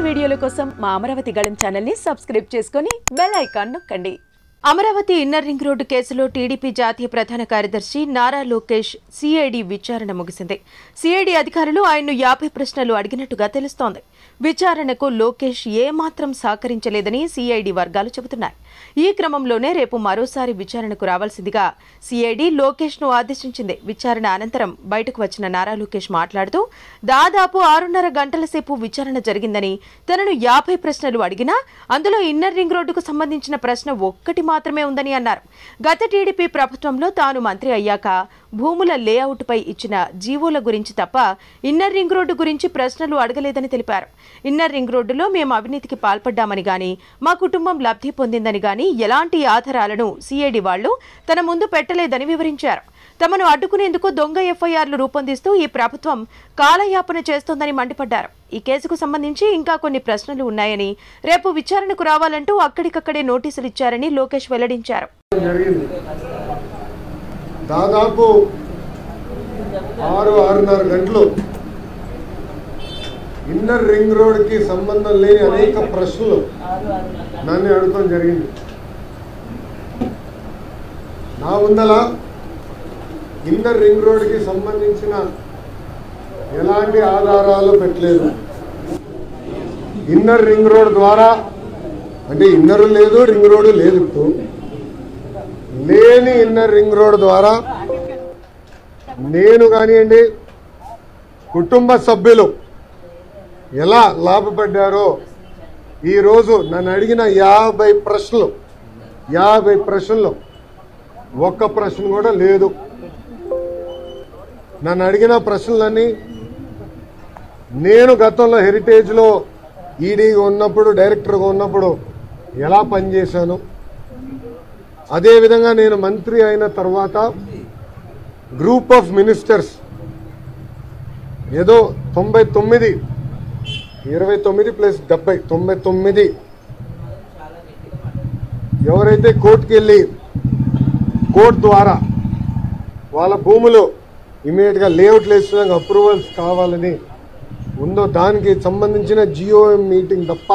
వీడియోల కోసం మా అమరావతి గళం ఛానల్ని సబ్స్క్రైబ్ చేసుకొని బెల్ ఐకాన్ నొక్కండి అమరావతి ఇన్నర్ రింగ్ రోడ్డు కేసులో టీడీపీ జాతీయ ప్రధాన కార్యదర్శి నారా లోకేష్ సిఐడి విచారణ ముగిసింది సిఐడి అధికారులు ఆయన్ను యాభై ప్రశ్నలు అడిగినట్టుగా తెలుస్తోంది విచారణకు లోకేష్ ఏమాత్రం సహకరించలేదని సిఐడి వర్గాలు చెబుతున్నాయి ఈ క్రమంలోనే రేపు మరోసారి విచారణకు రావాల్సిందిగా సిఐడి లోకేష్ ను ఆదేశించింది విచారణ అనంతరం బయటకు వచ్చిన నారా లోకేష్ మాట్లాడుతూ దాదాపు ఆరున్నర గంటల సేపు విచారణ జరిగిందని తనను యాభై ప్రశ్నలు అడిగినా అందులో ఇన్నర్ రింగ్ రోడ్డుకు సంబంధించిన ప్రశ్న ఒక్కటి మాత్రమే ఉందని అన్నారు గత టీడీపీ ప్రభుత్వంలో తాను మంత్రి అయ్యాక భూముల లేఅవుట్పై ఇచ్చిన జీవోల గురించి తప్ప ఇన్నర్ రింగ్ రోడ్డు గురించి ప్రశ్నలు అడగలేదని తెలిపారు ఇన్నర్ రింగ్ రోడ్డులో మేము అవినీతికి పాల్పడ్డామని గాని మా కుటుంబం లబ్ధి పొందిందని గాని ఎలాంటి ఆధారాలను సిఐడి వాళ్లు తన ముందు పెట్టలేదని వివరించారు తమను అడ్డుకునేందుకు దొంగ ఎఫ్ఐఆర్లు రూపొందిస్తూ ఈ ప్రభుత్వం కాలయాపన చేస్తోందని మండిపడ్డారు ఈ కేసుకు సంబంధించి ఇంకా కొన్ని ప్రశ్నలు ఉన్నాయని రేపు విచారణకు రావాలంటూ అక్కడికక్కడే నోటీసులు ఇచ్చారని లోకేష్ వెల్లడించారు జరిగింది దాదాపు ఆరు ఆరున్నర గంటలు ఇన్నర్ రింగ్ రోడ్కి సంబంధం లేని అనేక ప్రశ్నలు నన్ను అడగడం జరిగింది నా ముందల ఇన్నర్ రింగ్ రోడ్కి సంబంధించిన ఎలాంటి ఆధారాలు పెట్టలేదు ఇన్నర్ రింగ్ రోడ్ ద్వారా అంటే ఇన్నర్ లేదు రింగ్ రోడ్ లేదు ఇప్పుడు లేని ఇన్నర్ రింగ్ రోడ్ ద్వారా నేను కానివ్వండి కుటుంబ సభ్యులు ఎలా లాభపడ్డారో ఈరోజు నన్ను అడిగిన యాభై ప్రశ్నలు యాభై ప్రశ్నలు ఒక్క ప్రశ్న కూడా లేదు నన్ను అడిగిన ప్రశ్నలన్నీ నేను గతంలో హెరిటేజ్లో ఈడీగా ఉన్నప్పుడు డైరెక్టర్గా ఉన్నప్పుడు ఎలా పనిచేశాను అదేవిధంగా నేను మంత్రి అయిన తర్వాత గ్రూప్ ఆఫ్ మినిస్టర్స్ ఏదో తొంభై తొమ్మిది ఇరవై తొమ్మిది ప్లస్ డెబ్బై తొంభై తొమ్మిది ఎవరైతే కోర్టుకి వెళ్ళి కోర్టు ద్వారా వాళ్ళ భూములు ఇమీడియట్గా లేఅవుట్లు వేసిన అప్రూవల్స్ కావాలని ఉందో దానికి సంబంధించిన జియో మీటింగ్ తప్ప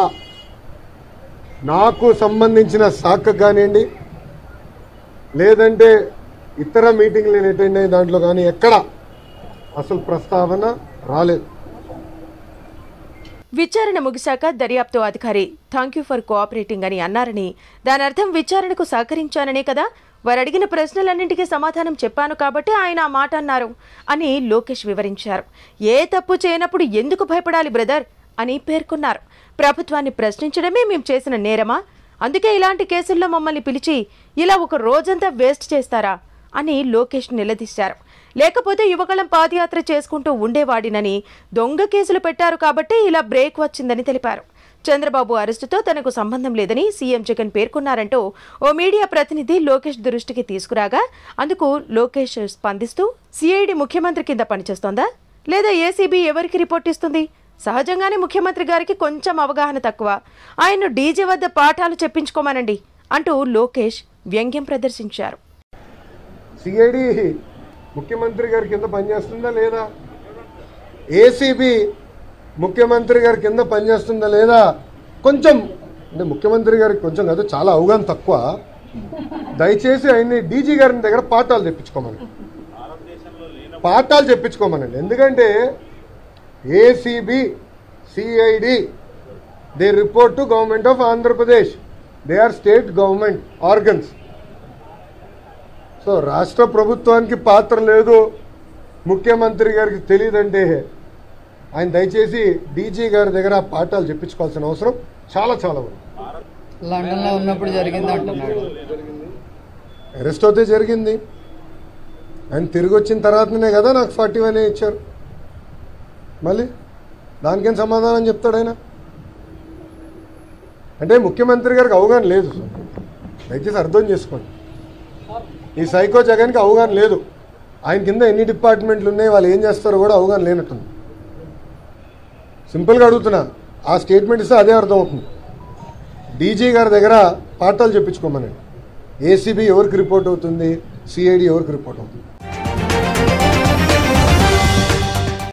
నాకు సంబంధించిన శాఖ కానివ్వండి లేదంటే ఇతర మీటింగ్లు నేను అటెండ్ అయ్యే దాంట్లో కానీ ఎక్కడ అసలు ప్రస్తావన రాలేదు విచారణ ముగిశాక దర్యాప్తు అధికారి థ్యాంక్ యూ ఫర్ కోఆపరేటింగ్ అని అన్నారని దాని అర్థం విచారణకు సహకరించాననే కదా వారు అడిగిన ప్రశ్నలన్నింటికీ సమాధానం చెప్పాను కాబట్టి ఆయన ఆ మాట అన్నారు అని లోకేష్ వివరించారు ఏ తప్పు చేయనప్పుడు ఎందుకు భయపడాలి బ్రదర్ అని పేర్కొన్నారు ప్రభుత్వాన్ని ప్రశ్నించడమే మేము చేసిన నేరమా అందుకే ఇలాంటి కేసుల్లో మమ్మల్ని పిలిచి ఇలా ఒక రోజంతా వేస్ట్ చేస్తారా అని లోకేష్ నిలదీశారు లేకపోతే యువగళం పాదయాత్ర చేసుకుంటూ ఉండేవాడినని దొంగ కేసులు పెట్టారు కాబట్టి ఇలా బ్రేక్ వచ్చిందని తెలిపారు చంద్రబాబు అరెస్టుతో తనకు సంబంధం లేదని సీఎం జగన్ పేర్కొన్నారంటూ ఓ మీడియా ప్రతినిధి లోకేష్ దృష్టికి తీసుకురాగా అందుకు లోకేష్ స్పందిస్తూ సిఐడి ముఖ్యమంత్రి కింద పనిచేస్తోందా లేదా ఏసీబీ ఎవరికి రిపోర్ట్ ఇస్తుంది సహజంగానే ముఖ్యమంత్రి గారికి కొంచెం అవగాహన తక్కువ ఆయన్ను డీజే వద్ద పాఠాలు చెప్పించుకోమనండి అంటూ లోకేష్ వ్యంగ్యం ప్రదర్శించారు సిఐడి ముఖ్యమంత్రి గారి కింద పనిచేస్తుందా లేదా ఏసీబీ ముఖ్యమంత్రి గారి కింద పనిచేస్తుందా లేదా కొంచెం అంటే ముఖ్యమంత్రి గారికి కొంచెం కాదు చాలా అవగాహన తక్కువ దయచేసి ఆయన్ని డీజీ గారి దగ్గర పాఠాలు తెప్పించుకోమని పాఠాలు చెప్పించుకోమనండి ఎందుకంటే ACB CID they report to government of Andhra Pradesh they are state government organs so రాష్ట్ర ప్రభుత్వానికి పాత్ర లేదు ముఖ్యమంత్రి గారికి తెలియదంటే ఆయన దయచేసి డీజీ గారి దగ్గర పాఠాలు చెప్పించుకోవాల్సిన అవసరం చాలా చాలా ఉంది లండన్ లో ఉన్నప్పుడు జరిగింది అంటున్నాడు అరెస్ట్ అయితే జరిగింది ఆయన తిరిగి వచ్చిన తర్వాతనే కదా నాకు ఫార్టీ వన్ ఇచ్చారు మళ్ళీ దానికేం సమాధానం చెప్తాడు ఆయన అంటే ముఖ్యమంత్రి గారికి అవగాహన లేదు దయచేసి అర్థం చేసుకోండి ఈ సైకో జగన్కి అవగాహన లేదు ఆయన కింద ఎన్ని డిపార్ట్మెంట్లు ఉన్నాయి వాళ్ళు ఏం చేస్తారో కూడా అవగాహన లేనట్టుంది సింపుల్గా అడుగుతున్నా ఆ స్టేట్మెంట్ ఇస్తే అదే అర్థం అవుతుంది డీజీ గారి దగ్గర పాఠాలు చెప్పించుకోమనండి ఏసీబీ ఎవరికి రిపోర్ట్ అవుతుంది సిఐడి ఎవరికి రిపోర్ట్ అవుతుంది